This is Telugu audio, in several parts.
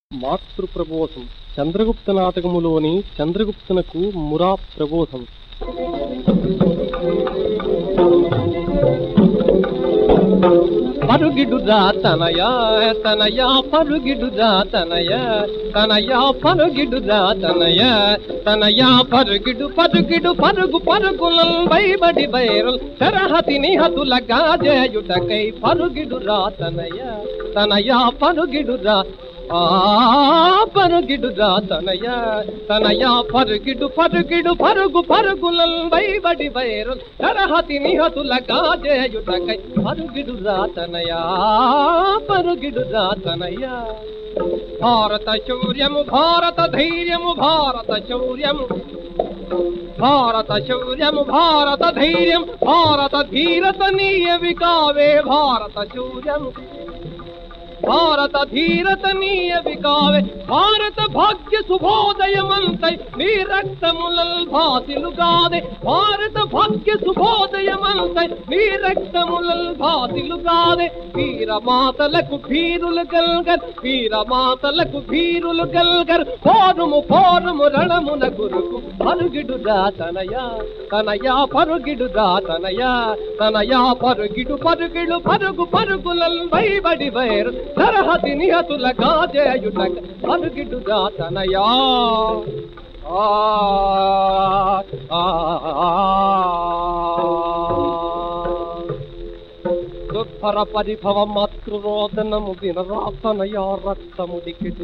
మాతృ ప్రబోధం చంద్రగుప్త నాటకములోని చంద్రగుప్తునకు మురా ప్రబోధం పరుగిడురా తనయ తనయ పరుగిడురా తనయ తనయ పరుగిడురా తనయ తనయ పరుగిడు పరుగిడు పరుగు పరుగులం బైబడి బైరుల్ సరహతి నిహతుల గాజేయుటకై పరుగిడురా తనయ తనయ పరుగిడురా ఆ పరుగిడురా తనయ తనయ పరుగిడు పరుగిడు పరుగు పరుగులం బైబడి బైరు సరహతి నిహతుల గాజేయుటకై పరుగిడురా తనయ పరుగిడురా తనయ భారత శౌర్యము భారత ధైర్యము భారత శౌర్యము భారత శౌర్యము భారత ధైర్యం భారత ధీరత నీయవి కావే భారత శౌర్యము భారత ధీరత నీయవి కావే భారత భాగ్య శుభోదయమంతై నీ రక్తములల్ భాసిలుగాదే భారత భాగ్య శుభోదయమంతై నీ రక్తములల్ భాసిలుగాదే వీరమాతలకు భీరులు గల్గర్ వీరమాతలకు భీరులు గల్గర్ పోరుము పోరుము రణమున గురుకు పరుగిడు తనయ తనయ పరుగిడు తనయ తనయ పరుగిడు పరుగిడు పరుగు పరుగులల్ వైబడి వైరు సరహతి నిహతుల గాజేయుటక పరుగిడు తనయా ఆ ఆ, దుర్భర పరిభవ మాతృరోదనము వినరాతనయా రక్తము దికిడు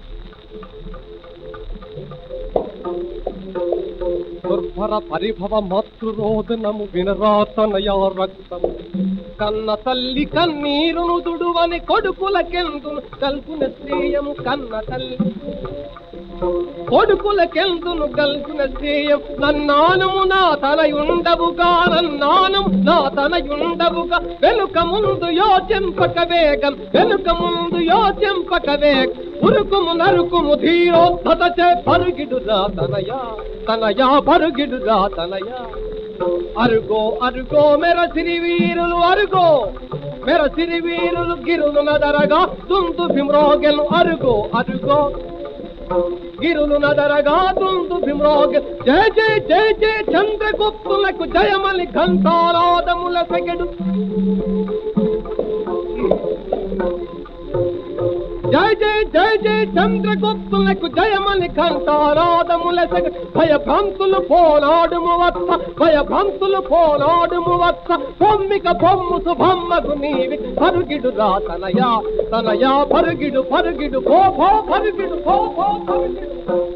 దుర్భర పరిభవ మాతృరోదనము వినరాతనయా రక్తము కన్న తల్లి కన్నీరును దుడువని కొడుకులకెందును కల్పున శ్రేయము కన్న తల్లి కొడుకులకెందును కల్పున శ్రేయం నన్నానము నా తనయుండవుగా నన్నానము నా తనయుండవుగా వెనుక ముందు యోచింపక వేగం వెనుక ముందు యోచింపక వేగం ఉరుకుము నరుకుము ధీరోద్ధత చే పరుగిడురా తనయా తనయా పరుగిడురా తనయా అరుగో అరుగో మెరసిరి వీరులు అరుగో మెరసిరి వీరులు గిరులు నదరగా తుందు భీమ్రోగెలు అరుగో అరుగో గిరులు నదరగా తుందు భీమ్రోగె జయ జయ జయ జయ చంద్రగుప్తులకు జయమని ఘంటారాదముల సెగడు జయ జయ జయ జయ చంద్రగుప్తులకు జయమని కంఠారాధముల సగ భయభ్రాంతులు పోనాడుము వత్స భయభ్రాంతులు పోనాడుము వత్స బొమ్మిక బొమ్ము శుభమ్మకు నీవి పరుగిడు రా తనయా తనయా పరుగిడు పరుగిడు పో పో పరుగిడు పో పో పరుగిడు